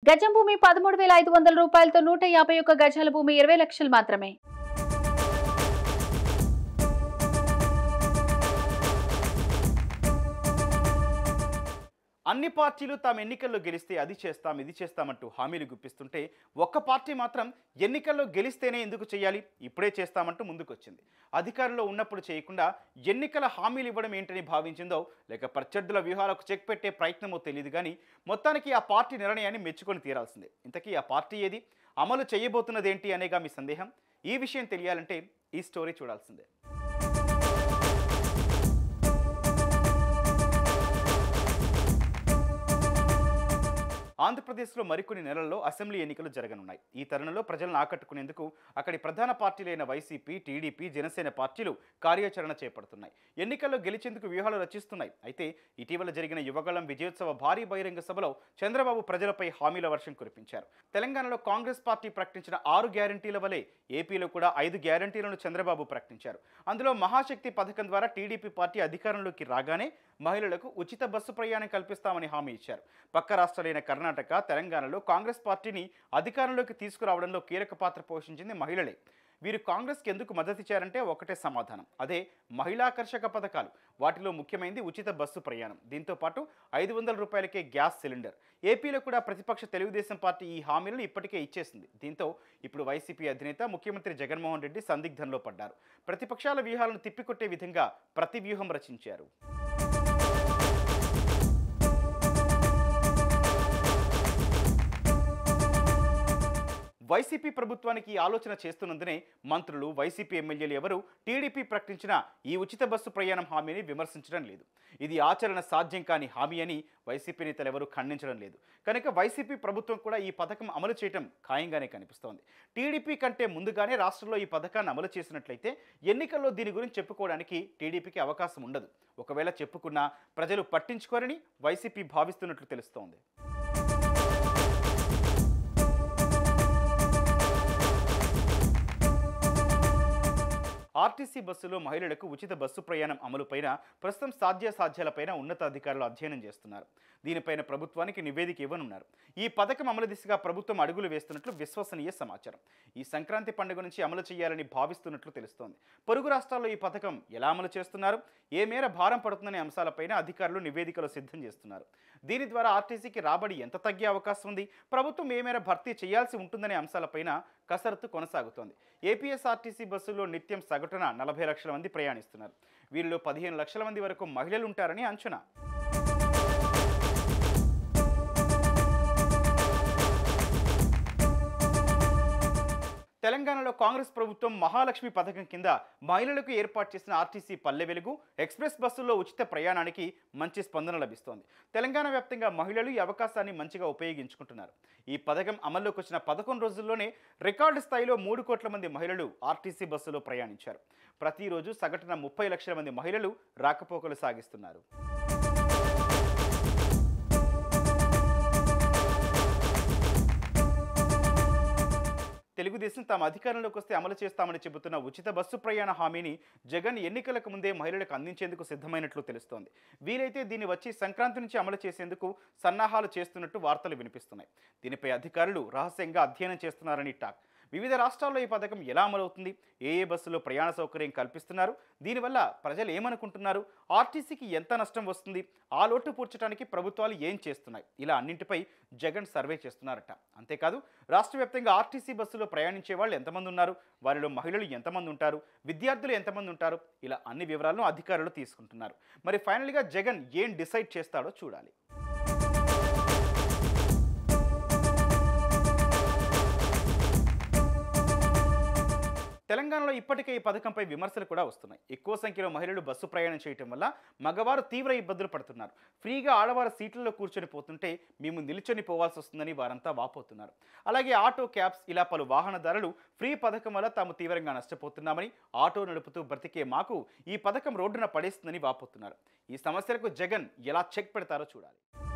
గజం భూమి పదమూడు వేల ఐదు వందల రూపాయలతో నూట యాభై ఒక్క గజాల భూమి ఇరవై లక్షలు మాత్రమే అన్ని పార్టీలు తాము ఎన్నికల్లో గెలిస్తే అది చేస్తాం ఇది చేస్తామంటూ హామీలు గుప్పిస్తుంటే ఒక్క పార్టీ మాత్రం ఎన్నికల్లో గెలిస్తేనే ఎందుకు చేయాలి ఇప్పుడే చేస్తామంటూ ముందుకొచ్చింది అధికారంలో ఉన్నప్పుడు చేయకుండా ఎన్నికల హామీలు ఇవ్వడం ఏంటని భావించిందో లేక ప్రత్యర్థుల వ్యూహాలకు చెక్ పెట్టే ప్రయత్నమో తెలియదు కానీ మొత్తానికి ఆ పార్టీ నిర్ణయాన్ని మెచ్చుకొని తీరాల్సిందే ఇంతకీ ఆ పార్టీ ఏది అమలు చేయబోతున్నదేంటి అనేగా మీ సందేహం ఈ విషయం తెలియాలంటే ఈ స్టోరీ చూడాల్సిందే ఆంధ్రప్రదేశ్లో మరికొన్ని నెలల్లో అసెంబ్లీ ఎన్నికలు జరగనున్నాయి ఈ తరుణంలో ప్రజలను ఆకట్టుకునేందుకు అక్కడి ప్రధాన పార్టీలైన వైసీపీ టీడీపీ జనసేన పార్టీలు కార్యాచరణ చేపడుతున్నాయి ఎన్నికల్లో గెలిచేందుకు వ్యూహాలు రచిస్తున్నాయి అయితే ఇటీవల జరిగిన యువగళం విజయోత్సవ భారీ బహిరంగ సభలో చంద్రబాబు ప్రజలపై హామీల వర్షం కురిపించారు తెలంగాణలో కాంగ్రెస్ పార్టీ ప్రకటించిన ఆరు గ్యారంటీల వలె ఏపీలో కూడా ఐదు గ్యారంటీలను చంద్రబాబు ప్రకటించారు అందులో మహాశక్తి పథకం ద్వారా టీడీపీ పార్టీ అధికారంలోకి రాగానే మహిళలకు ఉచిత బస్సు ప్రయాణం కల్పిస్తామని హామీ ఇచ్చారు పక్క రాష్ట్రాలైన కర్ణాటక తెలంగాణలో కాంగ్రెస్ పార్టీని అధికారంలోకి తీసుకురావడంలో కీలక పాత్ర పోషించింది మహిళలే వీరు కాంగ్రెస్కి ఎందుకు మద్దతిచ్చారంటే ఒకటే సమాధానం అదే మహిళాకర్షక పథకాలు వాటిలో ముఖ్యమైనది ఉచిత బస్సు ప్రయాణం దీంతో పాటు ఐదు వందల రూపాయలకే గ్యాస్ సిలిండర్ ఏపీలో కూడా ప్రతిపక్ష తెలుగుదేశం పార్టీ ఈ హామీలను ఇప్పటికే ఇచ్చేసింది దీంతో ఇప్పుడు వైసీపీ అధినేత ముఖ్యమంత్రి జగన్మోహన్ రెడ్డి సందిగ్ధంలో పడ్డారు ప్రతిపక్షాల వ్యూహాలను తిప్పికొట్టే విధంగా ప్రతి వ్యూహం రచించారు వైసీపీ ప్రభుత్వానికి ఈ ఆలోచన చేస్తున్నందునే మంత్రులు వైసీపీ ఎమ్మెల్యేలు ఎవరు టీడీపీ ప్రకటించిన ఈ ఉచిత బస్సు ప్రయాణం హామీని విమర్శించడం లేదు ఇది ఆచరణ సాధ్యం కాని హామీ అని వైసీపీ నేతలు ఎవరు ఖండించడం లేదు కనుక వైసీపీ ప్రభుత్వం కూడా ఈ పథకం అమలు చేయడం ఖాయంగానే కనిపిస్తోంది టీడీపీ కంటే ముందుగానే రాష్ట్రంలో ఈ పథకాన్ని అమలు చేసినట్లయితే ఎన్నికల్లో దీని గురించి చెప్పుకోవడానికి టీడీపీకి అవకాశం ఉండదు ఒకవేళ చెప్పుకున్నా ప్రజలు పట్టించుకోరని వైసీపీ భావిస్తున్నట్లు తెలుస్తోంది ఆర్టీసీ బస్సులో మహిళలకు ఉచిత బస్సు ప్రయాణం అమలుపైన ప్రస్తుతం సాధ్యాసాధ్యాలపైన ఉన్నతాధికారులు అధ్యయనం చేస్తున్నారు దీనిపైన ప్రభుత్వానికి నివేదిక ఇవ్వనున్నారు ఈ పథకం అమలు దిశగా ప్రభుత్వం అడుగులు వేస్తున్నట్లు విశ్వసనీయ సమాచారం ఈ సంక్రాంతి పండుగ నుంచి అమలు చేయాలని భావిస్తున్నట్లు తెలుస్తోంది పొరుగు రాష్ట్రాల్లో ఈ పథకం ఎలా అమలు చేస్తున్నారు ఏ మేర భారం పడుతుందనే అంశాలపైన అధికారులు నివేదికలు సిద్ధం చేస్తున్నారు దీని ద్వారా ఆర్టీసీకి రాబడి ఎంత తగ్గే అవకాశం ఉంది ప్రభుత్వం ఏ మేర భర్తీ చేయాల్సి ఉంటుందనే అంశాలపైన కసరత్తు కొనసాగుతోంది ఏపీఎస్ఆర్టీసీ బస్సుల్లో నిత్యం సగటున నలభై లక్షల మంది ప్రయాణిస్తున్నారు వీరిలో పదిహేను లక్షల మంది వరకు మహిళలు ఉంటారని అంచనా తెలంగాణలో కాంగ్రెస్ ప్రభుత్వం మహాలక్ష్మి పథకం కింద మహిళలకు ఏర్పాటు చేసిన ఆర్టీసీ పల్లె వెలుగు ఎక్స్ప్రెస్ బస్సుల్లో ఉచిత ప్రయాణానికి మంచి స్పందన లభిస్తోంది తెలంగాణ వ్యాప్తంగా మహిళలు ఈ అవకాశాన్ని మంచిగా ఉపయోగించుకుంటున్నారు ఈ పథకం అమల్లోకి వచ్చిన పదకొండు రోజుల్లోనే రికార్డు స్థాయిలో మూడు కోట్ల మంది మహిళలు ఆర్టీసీ బస్సులో ప్రయాణించారు ప్రతిరోజు సగటున ముప్పై లక్షల మంది మహిళలు రాకపోకలు సాగిస్తున్నారు తెలుగుదేశం తాము అధికారంలోకి వస్తే అమలు చేస్తామని చెబుతున్న ఉచిత బస్సు ప్రయాణ హామీని జగన్ ఎన్నికలకు ముందే మహిళలకు అందించేందుకు సిద్ధమైనట్లు తెలుస్తోంది వీలైతే దీన్ని వచ్చి సంక్రాంతి నుంచి అమలు చేసేందుకు సన్నాహాలు చేస్తున్నట్టు వార్తలు వినిపిస్తున్నాయి దీనిపై అధికారులు రహస్యంగా అధ్యయనం చేస్తున్నారని టాక్ వివిధ రాష్ట్రాల్లో ఈ పథకం ఎలా అమలవుతుంది ఏ ఏ బస్సులో ప్రయాణ సౌకర్యం కల్పిస్తున్నారు దీనివల్ల ప్రజలు ఏమనుకుంటున్నారు ఆర్టీసీకి ఎంత నష్టం వస్తుంది ఆ లోటు పూడ్చడానికి ప్రభుత్వాలు ఏం చేస్తున్నాయి ఇలా అన్నింటిపై జగన్ సర్వే చేస్తున్నారట అంతేకాదు రాష్ట్ర వ్యాప్తంగా ఆర్టీసీ బస్సులో ప్రయాణించే వాళ్ళు ఎంతమంది ఉన్నారు వారిలో మహిళలు ఎంతమంది ఉంటారు విద్యార్థులు ఎంతమంది ఉంటారు ఇలా అన్ని వివరాలను అధికారులు తీసుకుంటున్నారు మరి ఫైనల్గా జగన్ ఏం డిసైడ్ చేస్తాడో చూడాలి తెలంగాణలో ఇప్పటికే ఈ పథకంపై విమర్శలు కూడా వస్తున్నాయి ఎక్కువ సంఖ్యలో మహిళలు బస్సు ప్రయాణం చేయటం వల్ల మగవారు తీవ్ర ఇబ్బందులు పడుతున్నారు ఫ్రీగా ఆడవారు సీట్లలో కూర్చొని పోతుంటే మేము నిల్చొని పోవాల్సి వస్తుందని వారంతా వాపోతున్నారు అలాగే ఆటో క్యాబ్స్ ఇలా పలు వాహనదారులు ఫ్రీ పథకం వల్ల తాము తీవ్రంగా నష్టపోతున్నామని ఆటో నడుపుతూ బ్రతికే మాకు ఈ పథకం రోడ్డున పడేస్తుందని వాపోతున్నారు ఈ సమస్యలకు జగన్ ఎలా చెక్ పెడతారో చూడాలి